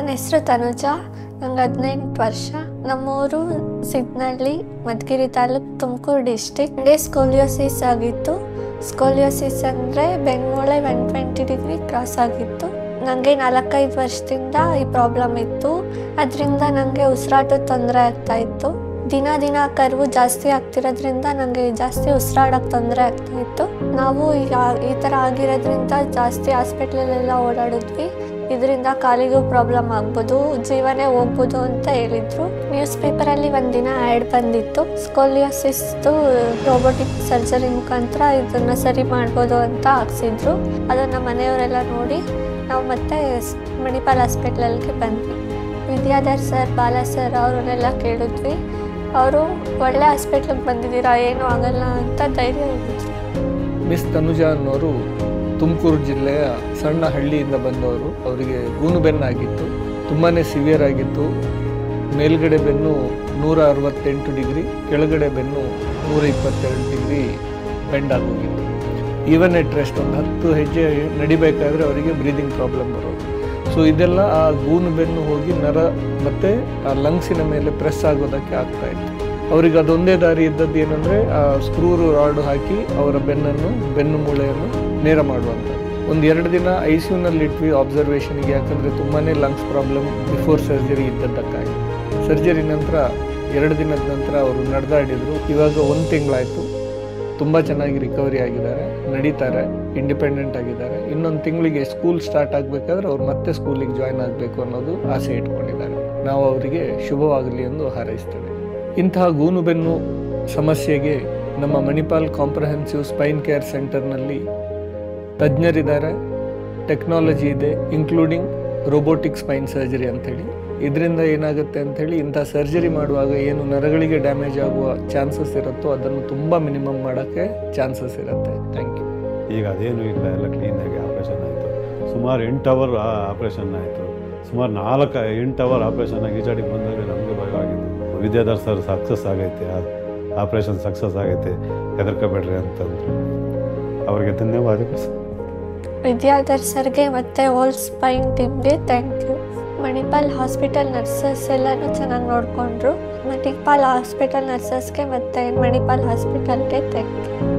ನನ್ನ ಹೆಸರು ತನುಜ ನಂಗೆ ಹದಿನೆಂಟು ವರ್ಷ ನಮ್ಮೂರು ಸಿದ್ನಳ್ಳಿ ಮಧುಗಿರಿ ತಾಲೂಕು ತುಮಕೂರು ಡಿಸ್ಟಿಕ್ ನನಗೆ ಸ್ಕೋಲಿಯೋಸಿಸ್ ಆಗಿತ್ತು ಸ್ಕೋಲಿಯೋಸಿಸ್ ಅಂದರೆ ಬೆನ್ಮೂಳೆ ಒನ್ ಟ್ವೆಂಟಿ ಡಿಗ್ರಿ ಕ್ರಾಸ್ ಆಗಿತ್ತು ನನಗೆ ನಾಲ್ಕೈದು ವರ್ಷದಿಂದ ಈ ಪ್ರಾಬ್ಲಮ್ ಇತ್ತು ಅದರಿಂದ ನನಗೆ ಉಸಿರಾಟದ ತೊಂದರೆ ಆಗ್ತಾ ಇತ್ತು ದಿನ ದಿನ ಕರ್ವು ಜಾಸ್ತಿ ಆಗ್ತಿರೋದ್ರಿಂದ ನನಗೆ ಜಾಸ್ತಿ ಉಸಿರಾಡೋಕ್ಕೆ ತೊಂದರೆ ಆಗ್ತಾ ಇತ್ತು ನಾವು ಈಗ ಈ ಥರ ಆಗಿರೋದ್ರಿಂದ ಜಾಸ್ತಿ ಹಾಸ್ಪಿಟ್ಲಲ್ಲೆಲ್ಲ ಓಡಾಡಿದ್ವಿ ಇದರಿಂದ ಕಾಲಿಗೂ ಪ್ರಾಬ್ಲಮ್ ಆಗ್ಬೋದು ಜೀವನೇ ಹೋಗ್ಬೋದು ಅಂತ ಹೇಳಿದ್ರು ನ್ಯೂಸ್ ಪೇಪರಲ್ಲಿ ಒಂದಿನ ಆ್ಯಡ್ ಬಂದಿತ್ತು ಸ್ಕೋಲಿಯೋಸಿಸ್ದು ರೋಬೋಟಿಕ್ ಸರ್ಜರಿ ಮುಖಾಂತರ ಇದನ್ನು ಸರಿ ಮಾಡ್ಬೋದು ಅಂತ ಹಾಕ್ಸಿದ್ರು ಅದನ್ನು ಮನೆಯವರೆಲ್ಲ ನೋಡಿ ನಾವು ಮತ್ತೆ ಸ್- ಮಣಿಪಾಲ್ ಹಾಸ್ಪಿಟ್ಲಲ್ಗೆ ಬಂದ್ವಿ ವಿದ್ಯಾಧರ್ ಸರ್ ಬಾಲ ಸರ್ ಅವ್ರನ್ನೆಲ್ಲ ಕೇಳಿದ್ವಿ ಅವರು ಒಳ್ಳೆ ಹಾಸ್ಪಿಟ್ಲಿಗೆ ಬಂದಿದ್ದೀರಾ ಏನೂ ಆಗಲ್ಲ ಅಂತ ಧೈರ್ಯ ಹೇಳಿದ್ರು ಮಿಸ್ ತನುಜಾ ಅನ್ನೋರು ತುಮಕೂರು ಜಿಲ್ಲೆಯ ಸಣ್ಣ ಹಳ್ಳಿಯಿಂದ ಬಂದವರು ಅವರಿಗೆ ಗೂನು ಬೆನ್ನಾಗಿತ್ತು ತುಂಬಾ ಸಿವಿಯರ್ ಆಗಿತ್ತು ಮೇಲ್ಗಡೆ ಬೆನ್ನು ನೂರ ಅರವತ್ತೆಂಟು ಡಿಗ್ರಿ ಕೆಳಗಡೆ ಬೆನ್ನು ನೂರ ಇಪ್ಪತ್ತೆರಡು ಡಿಗ್ರಿ ಬೆಂಡ್ ಆಗೋಗಿತ್ತು ಈವನ್ ಎಟ್ ರೆಸ್ಟ್ ಒಂದು ಹತ್ತು ಹೆಜ್ಜೆ ನಡಿಬೇಕಾದ್ರೆ ಅವರಿಗೆ ಬ್ರೀದಿಂಗ್ ಪ್ರಾಬ್ಲಮ್ ಬರೋದು ಸೊ ಇದೆಲ್ಲ ಆ ಗೂನು ಬೆನ್ನು ಹೋಗಿ ನರ ಮತ್ತು ಆ ಲಂಗ್ಸಿನ ಮೇಲೆ ಪ್ರೆಸ್ ಆಗೋದಕ್ಕೆ ಆಗ್ತಾ ಇತ್ತು ಅವರಿಗೆ ಅದೊಂದೇ ದಾರಿ ಇದ್ದದ್ದು ಏನಂದರೆ ಆ ಸ್ಕ್ರೂರು ರಾಡ್ ಹಾಕಿ ಅವರ ಬೆನ್ನನ್ನು ಬೆನ್ನು ಮೂಳೆಯನ್ನು ನೇರ ಮಾಡುವಂಥದ್ದು ಒಂದು ಎರಡು ದಿನ ಐ ಸಿ ಯುನಲ್ಲಿ ಇಟ್ವಿ ಆಬ್ಸರ್ವೇಷನ್ಗೆ ಯಾಕಂದರೆ ತುಂಬಾ ಲಂಗ್ಸ್ ಪ್ರಾಬ್ಲಮ್ ಬಿಫೋರ್ ಸರ್ಜರಿ ಇದ್ದದ್ದಕ್ಕಾಗಿ ಸರ್ಜರಿ ನಂತರ ಎರಡು ದಿನದ ನಂತರ ಅವರು ನಡೆದಾಡಿದರು ಇವಾಗ ಒಂದು ತಿಂಗಳಾಯಿತು ತುಂಬ ಚೆನ್ನಾಗಿ ರಿಕವರಿ ಆಗಿದ್ದಾರೆ ನಡೀತಾರೆ ಇಂಡಿಪೆಂಡೆಂಟ್ ಆಗಿದ್ದಾರೆ ಇನ್ನೊಂದು ತಿಂಗಳಿಗೆ ಸ್ಕೂಲ್ ಸ್ಟಾರ್ಟ್ ಆಗಬೇಕಾದ್ರೆ ಅವ್ರು ಮತ್ತೆ ಸ್ಕೂಲಿಗೆ ಜಾಯ್ನ್ ಆಗಬೇಕು ಅನ್ನೋದು ಆಸೆ ಇಟ್ಕೊಂಡಿದ್ದಾರೆ ನಾವು ಅವರಿಗೆ ಶುಭವಾಗಲಿ ಎಂದು ಹಾರೈಸ್ತೇವೆ ಇಂತಹ ಗೂನು ಬೆನ್ನು ಸಮಸ್ಯೆಗೆ ನಮ್ಮ ಮಣಿಪಾಲ್ ಕಾಂಪ್ರಹೆನ್ಸಿವ್ ಸ್ಪೈನ್ ಕೇರ್ ಸೆಂಟರ್ನಲ್ಲಿ ತಜ್ಞರಿದ್ದಾರೆ ಟೆಕ್ನಾಲಜಿ ಇದೆ ಇನ್ಕ್ಲೂಡಿಂಗ್ ರೋಬೋಟಿಕ್ ಸ್ಪೈನ್ ಸರ್ಜರಿ ಅಂಥೇಳಿ ಇದರಿಂದ ಏನಾಗುತ್ತೆ ಅಂಥೇಳಿ ಇಂಥ ಸರ್ಜರಿ ಮಾಡುವಾಗ ಏನು ನರಗಳಿಗೆ ಡ್ಯಾಮೇಜ್ ಆಗುವ ಚಾನ್ಸಸ್ ಇರುತ್ತೋ ಅದನ್ನು ತುಂಬ ಮಿನಿಮಮ್ ಮಾಡೋಕ್ಕೆ ಚಾನ್ಸಸ್ ಇರುತ್ತೆ ಥ್ಯಾಂಕ್ ಯು ಈಗ ಅದೇನು ಇಲ್ಲ ಎಲ್ಲ ಕ್ಲೀನಾಗಿ ಆಪ್ರೇಷನ್ ಆಯಿತು ಸುಮಾರು ಎಂಟು ಅವರ್ ಆಪ್ರೇಷನ್ ಆಯಿತು ಸುಮಾರು ನಾಲ್ಕು ಎಂಟು ಅವರ್ ಆಪ್ರೇಷನ್ ಆಗಿ ಈಚಾಡಿಗೆ ಬಂದಾಗ ನಮಗೆ ಭಯವಾಗಿತ್ತು ವಿದ್ಯಾಧರ್ ಸರ್ ಸಕ್ಸಸ್ ಆಗೈತೆ ಆಪ್ರೇಷನ್ ಸಕ್ಸಸ್ ಆಗೈತೆ ಹೆದರ್ಕೋಬೇಡ್ರಿ ಅಂತಂದ್ರು ಅವರಿಗೆ ಧನ್ಯವಾದಗಳು ಸರ್ ವಿದ್ಯಾಧರ್ ಸರ್ಗೆ ಮತ್ತು ಹೋಲ್ ಸ್ಪೈನ್ ಟೀಮ್ಗೆ thank you Manipal hospital nurses ಎಲ್ಲನೂ ಚೆನ್ನಾಗಿ ನೋಡಿಕೊಂಡ್ರು ಮಣಿಪಾಲ್ ಹಾಸ್ಪಿಟಲ್ ನರ್ಸಸ್ಗೆ ಮತ್ತು ಮಣಿಪಾಲ್ ಹಾಸ್ಪಿಟಲ್ಗೆ ಥ್ಯಾಂಕ್ ಯು